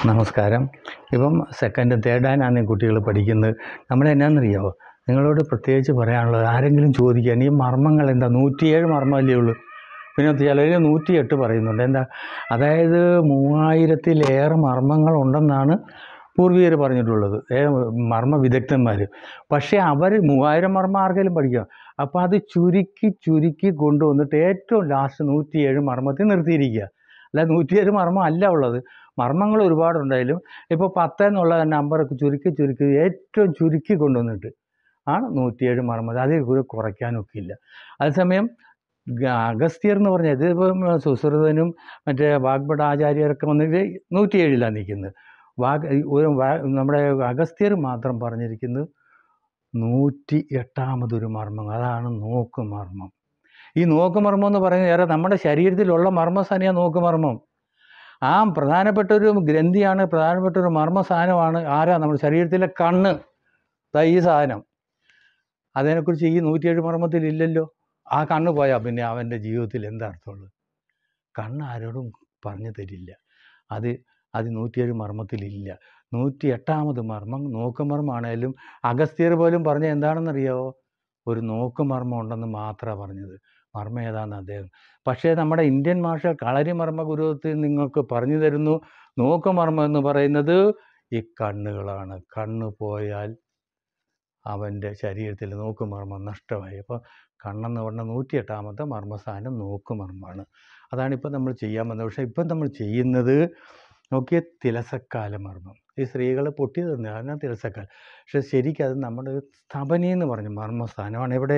നമസ്കാരം ഇപ്പം സെക്കൻഡ് തേർഡാനാണ് ഈ കുട്ടികൾ പഠിക്കുന്നത് നമ്മൾ എന്നാണെന്നറിയാമോ നിങ്ങളോട് പ്രത്യേകിച്ച് പറയാനുള്ളത് ആരെങ്കിലും ചോദിക്കാൻ ഈ മർമ്മങ്ങൾ എന്താ നൂറ്റിയേഴ് മർമ്മമല്ലേ ഉള്ളൂ പിന്നെ ചിലർ നൂറ്റിയെട്ട് പറയുന്നുണ്ട് എന്താ അതായത് മൂവായിരത്തിലേറെ മർമ്മങ്ങളുണ്ടെന്നാണ് പൂർവികർ പറഞ്ഞിട്ടുള്ളത് ഏ, മർമ്മ വിദഗ്ധന്മാർ പക്ഷേ അവർ മൂവായിരം മർമ്മം ആർക്കെങ്കിലും പഠിക്കാം അപ്പോൾ അത് ചുരുക്കി ചുരുക്കി കൊണ്ടുവന്നിട്ട് ഏറ്റവും ലാസ്റ്റ് നൂറ്റിയേഴ് മർമ്മത്തിൽ നിർത്തിയിരിക്കുക അല്ല നൂറ്റിയേഴ് മർമ്മം അല്ല ഉള്ളത് മർമ്മങ്ങൾ ഒരുപാടുണ്ടായാലും ഇപ്പോൾ പത്ത് എന്നുള്ള നമ്പറൊക്കെ ചുരുക്കി ചുരുക്കി ഏറ്റവും ചുരുക്കി കൊണ്ടുവന്നിട്ട് ആണ് നൂറ്റിയേഴ് മർമ്മം അതിൽ കൂടെ കുറയ്ക്കാനൊക്കെ ഇല്ല അതേസമയം ഗ- അഗസ്ത്യർ എന്ന് പറഞ്ഞാൽ ഇതിപ്പം സുശ്രുതനും മറ്റേ വാഗ്ഭട ആചാര്യരൊക്കെ വന്നിട്ട് നൂറ്റിയേഴിലാണ് നിൽക്കുന്നത് വാഗ് ഈ ഒരു വാ- നമ്മുടെ അഗസ്ത്യർ മാത്രം പറഞ്ഞിരിക്കുന്നത് നൂറ്റി എട്ടാമതൊരു മർമ്മം അതാണ് നോക്ക് മർമ്മം ഈ നോക്ക് മർമ്മം എന്ന് പറയുന്നത് ഏറെ നമ്മുടെ ശരീരത്തിലുള്ള മർമ്മസ്ഥാനിയാണ് നോക്ക് മർമ്മം ആ പ്രധാനപ്പെട്ട ഒരു ഗ്രന്ഥിയാണ് പ്രധാനപ്പെട്ട ഒരു മർമ്മ സാധനമാണ് ആരാ നമ്മുടെ ശരീരത്തിലെ കണ്ണ് ദാ ഈ സാധനം അതിനെക്കുറിച്ച് ഈ നൂറ്റിയേഴ് മർമ്മത്തിൽ ഇല്ലല്ലോ ആ കണ്ണ് പോയാൽ പിന്നെ അവൻ്റെ ജീവിതത്തിൽ എന്താ അർത്ഥമുള്ളത് കണ്ണ് ആരോടും പറഞ്ഞു തരില്ല അത് അത് നൂറ്റിയേഴ് മർമ്മത്തിലില്ല നൂറ്റി എട്ടാമത് മർമ്മം നോക്കുമർമ്മമാണേലും അഗസ്ത്യർ പോലും പറഞ്ഞ എന്താണെന്നറിയാവോ ഒരു നോക്കുമർമ്മം ഉണ്ടെന്ന് മാത്രമാണ് പറഞ്ഞത് മർമ്മം ഏതാണെന്ന് അദ്ദേഹം പക്ഷേ നമ്മുടെ ഇന്ത്യൻ ഭാഷ കളരി മർമ്മ ഗുരുവത്തിൽ നിങ്ങൾക്ക് പറഞ്ഞു തരുന്നു നോക്കുമർമ്മം എന്ന് പറയുന്നത് ഈ കണ്ണുകളാണ് കണ്ണ് പോയാൽ അവൻ്റെ ശരീരത്തിൽ നോക്കുമർമ്മം നഷ്ടമായി അപ്പോൾ കണ്ണെന്ന് പറഞ്ഞ നൂറ്റിയെട്ടാമത്തെ മർമ്മസ്ഥാനം നോക്കുമർമ്മമാണ് അതാണിപ്പോൾ നമ്മൾ ചെയ്യാൻ വന്നത് പക്ഷേ ഇപ്പം നമ്മൾ ചെയ്യുന്നത് നോക്കിയ തിലസക്കാല മർമ്മം ഈ സ്ത്രീകൾ പൊട്ടി തന്നെ അതിനാ തിലസക്കാൽ പക്ഷെ ശരിക്കും അത് നമ്മുടെ സ്തപനി എന്ന് പറഞ്ഞ മർമ്മസ്ഥാനമാണ് ഇവിടെ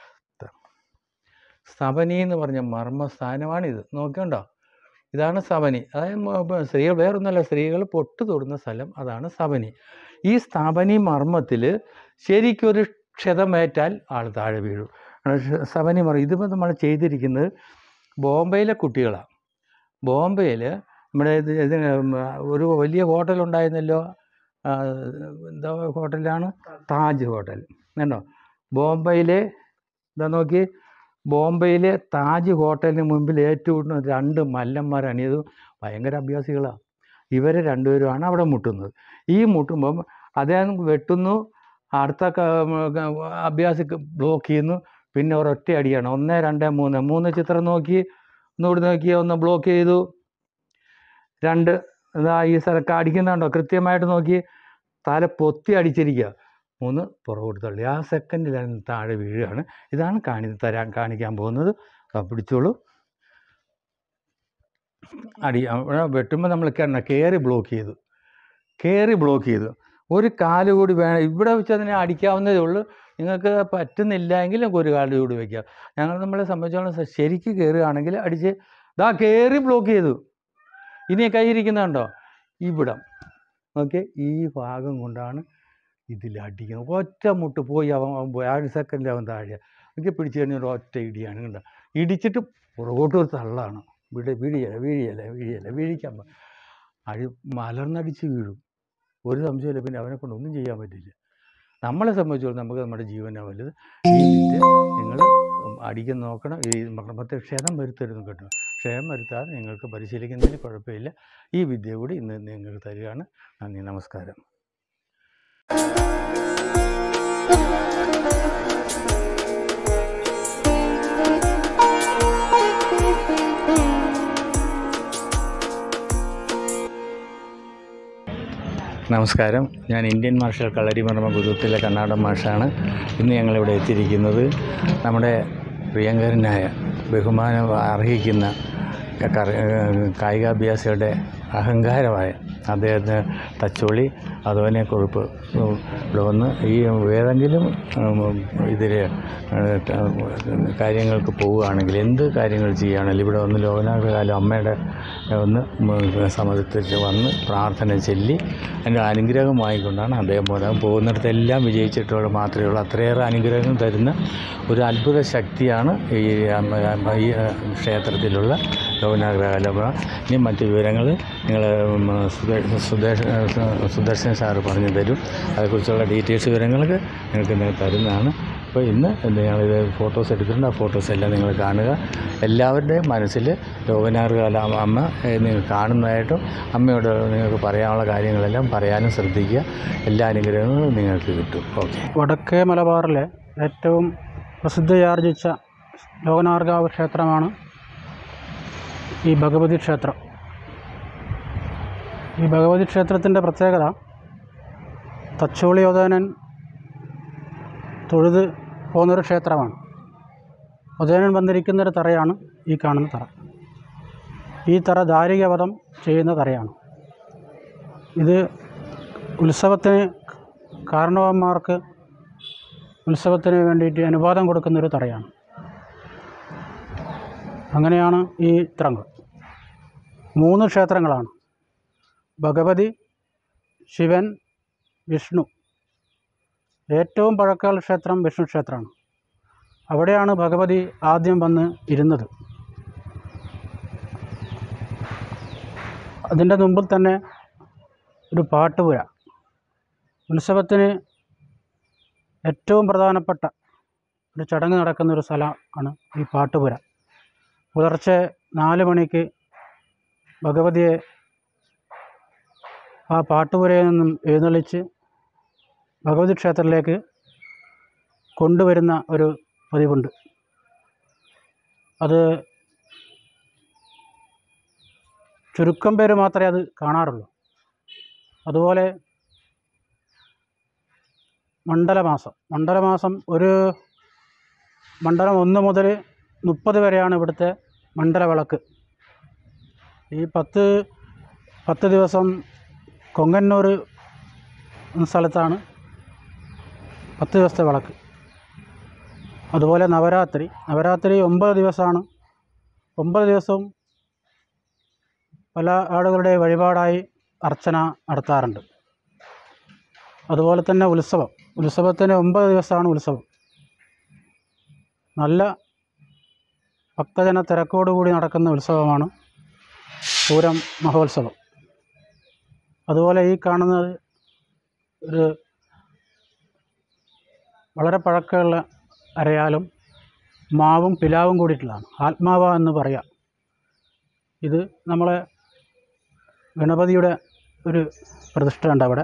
സ്തപനി എന്ന് പറഞ്ഞ മർമ്മസ്ഥാനമാണിത് നോക്കണ്ടോ ഇതാണ് സവനി അതായത് മ- ബ- സ്ത്രീകൾ വേറൊന്നുമല്ല സ്ത്രീകൾ പൊട്ട് തൊടുന്ന സ്ഥലം അതാണ് സവനി ഈ സ്ഥാപനി മർമ്മത്തിൽ ശരിക്കൊരു ക്ഷതമേറ്റാൽ ആൾ താഴെ വീഴും സവനി മർമ്മം ഇതിപ്പോൾ നമ്മൾ ചെയ്തിരിക്കുന്നത് ബോംബെയിലെ കുട്ടികളാണ് ബോംബെയിൽ നമ്മുടെ ഇത് ഇത് ഒരു വലിയ ഹോട്ടൽ ഉണ്ടായിരുന്നല്ലോ ആ, എന്താ ഹോട്ടലാണ് താജ് ഹോട്ടൽ കണ്ടോ ബോംബെയിലെ എന്താ നോക്കി ബോംബെയിലെ താജ് ഹോട്ടലിന് മുമ്പിൽ ഏറ്റുമുട്ടുന്ന രണ്ട് മല്ലന്മാരാണ് ഇത് ഭയങ്കര അഭ്യാസികളാണ് ഇവരെ രണ്ടുപേരുമാണ് അവിടെ മുട്ടുന്നത് ഈ മുട്ടുമ്പം അദ്ദേഹം വെട്ടുന്നു അടുത്ത ക- ക- അഭ്യാസി ബ്ലോക്ക് ചെയ്യുന്നു പിന്നെ ഒരൊറ്റ അടിയാണ് ഒന്ന് രണ്ട് മൂന്ന് മൂന്ന് ചിത്രം നോക്കി ഒന്നുകൂടി നോക്കി ഒന്ന് ബ്ലോക്ക് ചെയ്തു രണ്ട് ഇതാ ഈ സ്ഥലത്ത് അടിക്കുന്നുണ്ടോ കൃത്യമായിട്ട് നോക്കി തല പൊത്തി അടിച്ചിരിക്കുക മൂന്ന് പുറകോട്ട് തള്ളി ആ സെക്കൻഡിൽ താഴെ വീഴുകയാണ് ഇതാണ് കാണി തരാൻ കാണിക്കാൻ പോകുന്നത് ആ, പിടിച്ചോളൂ അടി അവിടെ വെട്ടുമ്പോൾ നമ്മൾ കണ്ണ കയറി ബ്ലോക്ക് ചെയ്തു കയറി ബ്ലോക്ക് ചെയ്തു ഒരു കാല് കൂടി വേണം ഇവിടെ വെച്ച് അതിനെ അടിക്കാവുന്നതേ ഉള്ളൂ നിങ്ങൾക്ക് പറ്റുന്നില്ല എങ്കിൽ നമുക്ക് ഒരു കാല് കൂടി വയ്ക്കാം ഞങ്ങൾ നമ്മളെ സംബന്ധിച്ചോളം സ- ശരിക്ക് കയറുകയാണെങ്കിൽ അടിച്ച് ദാ കയറി ബ്ലോക്ക് ചെയ്തു ഇനി കൈയിരിക്കുന്നുണ്ടോ ഇവിടം ഓക്കെ ഈ ഭാഗം കൊണ്ടാണ് ഇതിൽ അടിക്കുന്നത് ഒറ്റ മുട്ട് പോയി അവൻ അവൻ പോയി ആ ഒരു സെക്കൻഡിൽ അവൻ താഴെ എനിക്ക് പിടിച്ചു കഴിഞ്ഞാൽ ഒരു ഒറ്റ ഇടിയാണ് കണ്ടോ ഇടിച്ചിട്ട് പുറകോട്ട് ഒരു തള്ളാണ് വീട് വീഴിയല്ല വീഴിയല്ല വീഴിയല്ല വീഴിക്കാൻ പ- അഴി മലർന്നടിച്ച് വീഴും ഒരു സംശയമില്ല പിന്നെ അവനെ കൊണ്ട് ഒന്നും ചെയ്യാൻ പറ്റില്ല നമ്മളെ സംബന്ധിച്ചോളം നമുക്ക് നമ്മുടെ ജീവനാണ് വലുത് ഈ വിദ്യ നിങ്ങൾ അടിക്കാൻ നോക്കണം ഈ മർമ്മത്തെ ക്ഷതം വരുത്തരുന്നു കേട്ടോ ക്ഷയം വരുത്താതെ നിങ്ങൾക്ക് പരിശീലിക്കുന്നതിന് കുഴപ്പമില്ല ഈ വിദ്യ കൂടി ഇന്ന് നിങ്ങൾക്ക് തരികയാണ് നന്ദി നമസ്കാരം നമസ്കാരം ഞാൻ ഇന്ത്യൻ മാർഷൽ കളരിമർമ്മ ഗുരുത്തിലെ കർണാടക മാഷാണ് ഇന്ന് ഞങ്ങളിവിടെ എത്തിയിരിക്കുന്നത് നമ്മുടെ പ്രിയങ്കരനായ ബഹുമാനം അർഹിക്കുന്ന കറ- കായികാഭ്യാസിയുടെ അഹങ്കാരമായ അദ്ദേഹത്തിന് തച്ചോളി അതുപോലെ കുറിപ്പ് ഇവിടെ വന്ന് ഈ ഏതെങ്കിലും ഇതിൽ കാര്യങ്ങൾക്ക് പോവുകയാണെങ്കിൽ എന്ത് കാര്യങ്ങൾ ചെയ്യുകയാണെങ്കിലും ഇവിടെ വന്ന് ലോകനാഥകാലം അമ്മയുടെ ഒന്ന് സമർപ്പിച്ച് വന്ന് പ്രാർത്ഥന ചൊല്ലി അതിൻ്റെ അനുഗ്രഹം വാങ്ങിക്കൊണ്ടാണ് അദ്ദേഹം പോകുന്നത് പോകുന്നിടത്തെല്ലാം വിജയിച്ചിട്ടുള്ള മാത്രമേ ഉള്ളൂ അത്രയേറെ അനുഗ്രഹം തരുന്ന ഒരു അത്ഭുത ശക്തിയാണ് ഈ അമ്മ- അമ്മ- ഈ ക്ഷേത്രത്തിലുള്ള ലോകനാഗ്രഹാലം ഇനി മറ്റ് വിവരങ്ങൾ നിങ്ങൾ സുദേശ സുദർശൻ സാറ് പറഞ്ഞു തരും അതേക്കുറിച്ചുള്ള ഡീറ്റെയിൽസ് വിവരങ്ങൾക്ക് നിങ്ങൾക്ക് ഇന്ന് തരുന്നതാണ് അപ്പോൾ ഇന്ന് നിങ്ങളിത് ഫോട്ടോസ് എടുത്തിട്ടുണ്ട് ആ ഫോട്ടോസ് എല്ലാം നിങ്ങൾ കാണുക എല്ലാവരുടെയും മനസ്സിൽ ലോകനാറുകാല അമ്മ ഏഹ്, നിങ്ങൾ കാണുന്നതായിട്ടും അമ്മയോട് നിങ്ങൾക്ക് പറയാനുള്ള കാര്യങ്ങളെല്ലാം പറയാനും ശ്രദ്ധിക്കുക എല്ലാ അനുഗ്രഹങ്ങളും നിങ്ങൾക്ക് കിട്ടും ഓക്കെ വടക്കേ മലബാറിലെ ഏറ്റവും പ്രസിദ്ധിയാർജിച്ച ലോകനാർഗാവ് ക്ഷേത്രമാണ് ഈ ഭഗവതി ക്ഷേത്രം ഈ ഭഗവതി ക്ഷേത്രത്തിൻ്റെ പ്രത്യേകത തച്ചോളിയോദയനൻ തൊഴുത് പോകുന്നൊരു ക്ഷേത്രമാണ് ഉദയനൻ വന്നിരിക്കുന്നൊരു തറയാണ് ഈ കാണുന്ന തറ ഈ തറ ദാരികവധം ചെയ്യുന്ന തറയാണ് ഇത് ഉത്സവത്തിന് കാരണവന്മാർക്ക് ഉത്സവത്തിന് വേണ്ടിയിട്ട് അനുവാദം കൊടുക്കുന്നൊരു തറയാണ് അങ്ങനെയാണ് ഈ ചിത്രങ്ങൾ മൂന്ന് ക്ഷേത്രങ്ങളാണ് ഭഗവതി ശിവൻ വിഷ്ണു ഏറ്റവും പഴക്കമുള്ള ക്ഷേത്രം വിഷ്ണു ക്ഷേത്രമാണ് അവിടെയാണ് ഭഗവതി ആദ്യം വന്ന് ഇരുന്നത് അതിൻ്റെ മുമ്പിൽ തന്നെ ഒരു പാട്ടുപുര ഉത്സവത്തിന് ഏറ്റവും പ്രധാനപ്പെട്ട ഒരു ചടങ്ങ് നടക്കുന്ന ഒരു സ്ഥലമാണ് ഈ പാട്ടുപുര പുലർച്ചെ നാല് മണിക്ക് ഭഗവതിയെ ആ പാട്ടുപുരയിൽ നിന്നും എഴുന്നള്ളിച്ച് ഭഗവതി ക്ഷേത്രത്തിലേക്ക് കൊണ്ടുവരുന്ന ഒരു പതിവുണ്ട് അത് ചുരുക്കം പേര് മാത്രമേ അത് കാണാറുള്ളൂ അതുപോലെ മണ്ഡലമാസം മണ്ഡലമാസം ഒരു മണ്ഡലം ഒന്ന് മുതൽ മുപ്പത് വരെയാണ് ഇവിടുത്തെ മണ്ഡലവിളക്ക് ഈ പത്ത് പത്ത് ദിവസം കൊങ്ങന്നൂർ എന്ന സ്ഥലത്താണ് പത്ത് ദിവസത്തെ വിളക്ക് അതുപോലെ നവരാത്രി നവരാത്രി ഒമ്പത് ദിവസമാണ് ഒമ്പത് ദിവസവും പല ആളുകളുടെ വഴിപാടായി അർച്ചന നടത്താറുണ്ട് അതുപോലെ തന്നെ ഉത്സവം ഉത്സവത്തിന് ഒമ്പത് ദിവസമാണ് ഉത്സവം നല്ല ഭക്തജന തിരക്കോടുകൂടി നടക്കുന്ന ഉത്സവമാണ് പൂരം മഹോത്സവം അതുപോലെ ഈ കാണുന്നത് ഒരു വളരെ പഴക്കമുള്ള അരയാലും മാവും പിലാവും കൂടിയിട്ടുള്ളതാണ് ആത്മാവ എന്ന് പറയാം ഇത് നമ്മളെ ഗണപതിയുടെ ഒരു പ്രതിഷ്ഠ ഉണ്ട് അവിടെ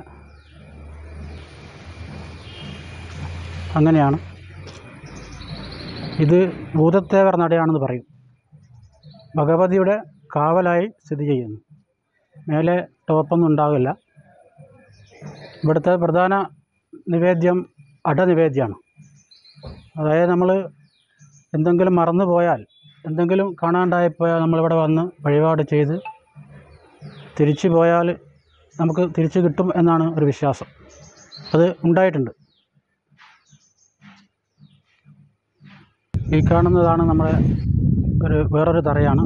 അങ്ങനെയാണ് ഇത് ഭൂതത്തേവർ നടയാണെന്ന് പറയും ഭഗവതിയുടെ കാവലായി സ്ഥിതി ചെയ്യുന്നു മേലെ ടോപ്പൊന്നും ഉണ്ടാകില്ല ഇവിടുത്തെ പ്രധാന നിവേദ്യം അടനിവേദ്യമാണ് അതായത് നമ്മൾ എന്തെങ്കിലും മറന്നു പോയാൽ എന്തെങ്കിലും കാണാണ്ടായിപ്പോയാൽ നമ്മളിവിടെ വന്ന് വഴിപാട് ചെയ്ത് തിരിച്ചു പോയാൽ നമുക്ക് തിരിച്ചു കിട്ടും എന്നാണ് ഒരു വിശ്വാസം അത് ഉണ്ടായിട്ടുണ്ട് ഈ കാണുന്നതാണ് നമ്മുടെ ഒരു വേറൊരു തറയാണ്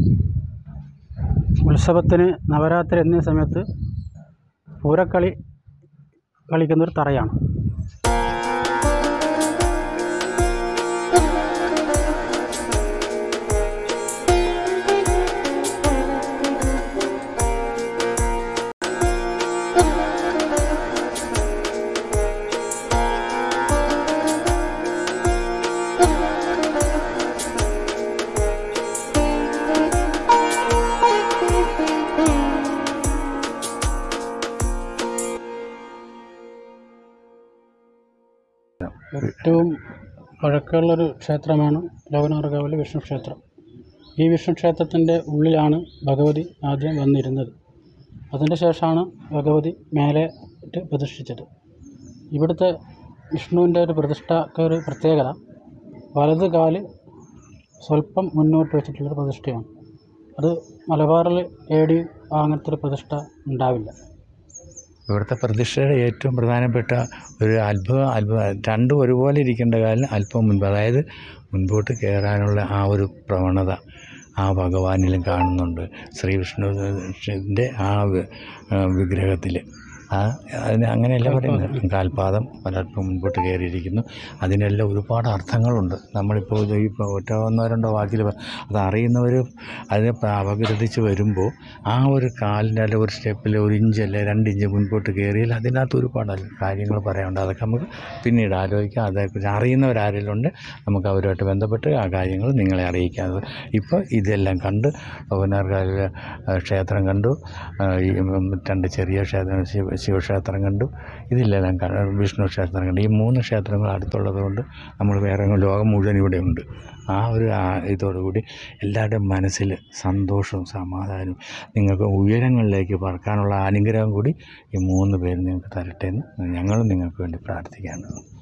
ഉത്സവത്തിന് നവരാത്രി എന്നീ സമയത്ത് പൂരക്കളി കളിക്കുന്നൊരു തറയാണ് ഏറ്റവും പഴക്കമുള്ളൊരു ക്ഷേത്രമാണ് ലോകനാർഗാവിലെ വിഷ്ണു ക്ഷേത്രം ഈ വിഷ്ണു ക്ഷേത്രത്തിൻ്റെ ഉള്ളിലാണ് ഭഗവതി ആദ്യം വന്നിരുന്നത് അതിൻ്റെ ശേഷമാണ് ഭഗവതി മേലെ ഇട്ട് പ്രതിഷ്ഠിച്ചത് ഇവിടുത്തെ വിഷ്ണുവിൻ്റെ ഒരു പ്രതിഷ്ഠക്ക് ഒരു പ്രത്യേകത വലത് കാല് സ്വല്പം മുന്നോട്ട് വെച്ചിട്ടുള്ളൊരു പ്രതിഷ്ഠയാണ് അത് മലബാറിൽ ഏടി അങ്ങനത്തെ ഒരു പ്രതിഷ്ഠ ഉണ്ടാവില്ല ഇവിടുത്തെ പ്രതിഷ്ഠയുടെ ഏറ്റവും പ്രധാനപ്പെട്ട ഒരു അത്ഭുതം അത്ഭുതം രണ്ടും ഒരുപോലെ ഇരിക്കേണ്ട കാലം അല്പം മുൻപ് അതായത് മുൻപോട്ട് കയറാനുള്ള ആ ഒരു പ്രവണത ആ ഭഗവാനിലും കാണുന്നുണ്ട് ശ്രീ വിഷ്ണുവിൻ്റെ ആ വി- ആ വിഗ്രഹത്തിൽ ആ അതിന് അങ്ങനെയല്ല പറയുന്നത് കാൽപാദം ഒരല്പം മുൻപോട്ട് കയറിയിരിക്കുന്നു അതിനെല്ലാം ഒരുപാട് അർത്ഥങ്ങളുണ്ട് നമ്മളിപ്പോൾ ഇത് ഇപ്പോൾ ഒറ്റ ഒന്നോ രണ്ടോ വാക്കിൽ പ- അത് അറിയുന്നവർ അതിനെ പ- അപഗ്രഥിച്ച് വരുമ്പോൾ ആ ഒരു കാലിൻ്റെ അല്ല ഒരു സ്റ്റെപ്പിൽ ഒരു ഇഞ്ച് അല്ലെ രണ്ട് ഇഞ്ച് മുൻപോട്ട് കയറിയാൽ അതിനകത്ത് ഒരുപാട് കാര്യങ്ങൾ പറയാനുണ്ട് അതൊക്കെ നമുക്ക് പിന്നീട് ആലോചിക്കാം അതേക്കുറിച്ച് അറിയുന്നവരാരെങ്കിലും ഉണ്ട് നമുക്ക് അവരുമായിട്ട് ബന്ധപ്പെട്ട് ആ കാര്യങ്ങൾ നിങ്ങളെ അറിയിക്കാം ഇപ്പോൾ ഇതെല്ലാം കണ്ട് പവനാർക്കാവിലെ ക്ഷേത്രം കണ്ടു ആ, ഈ ഉം, രണ്ട് ചെറിയ ക്ഷേത്രം ശിവ ശിവക്ഷേത്രം കണ്ടു ഇതിലെല്ലാം ക- വിഷ്ണു ക്ഷേത്രം കണ്ടു ഈ മൂന്ന് ക്ഷേത്രങ്ങൾ അടുത്തുള്ളത് കൊണ്ട് നമ്മൾ വേറെ എങ്ങും ലോകം മുഴുവൻ ഇവിടെ ഉണ്ട് ആ ഒരു ആ- ഇതോടുകൂടി എല്ലാവരുടെയും മനസ്സിൽ സന്തോഷവും സമാധാനവും നിങ്ങൾക്ക് ഉയരങ്ങളിലേക്ക് പറക്കാനുള്ള അനുഗ്രഹം കൂടി ഈ മൂന്ന് പേര് നിങ്ങൾക്ക് തരട്ടെ എന്ന് ഞങ്ങളും നിങ്ങൾക്ക് വേണ്ടി പ്രാർത്ഥിക്കുകയാണ്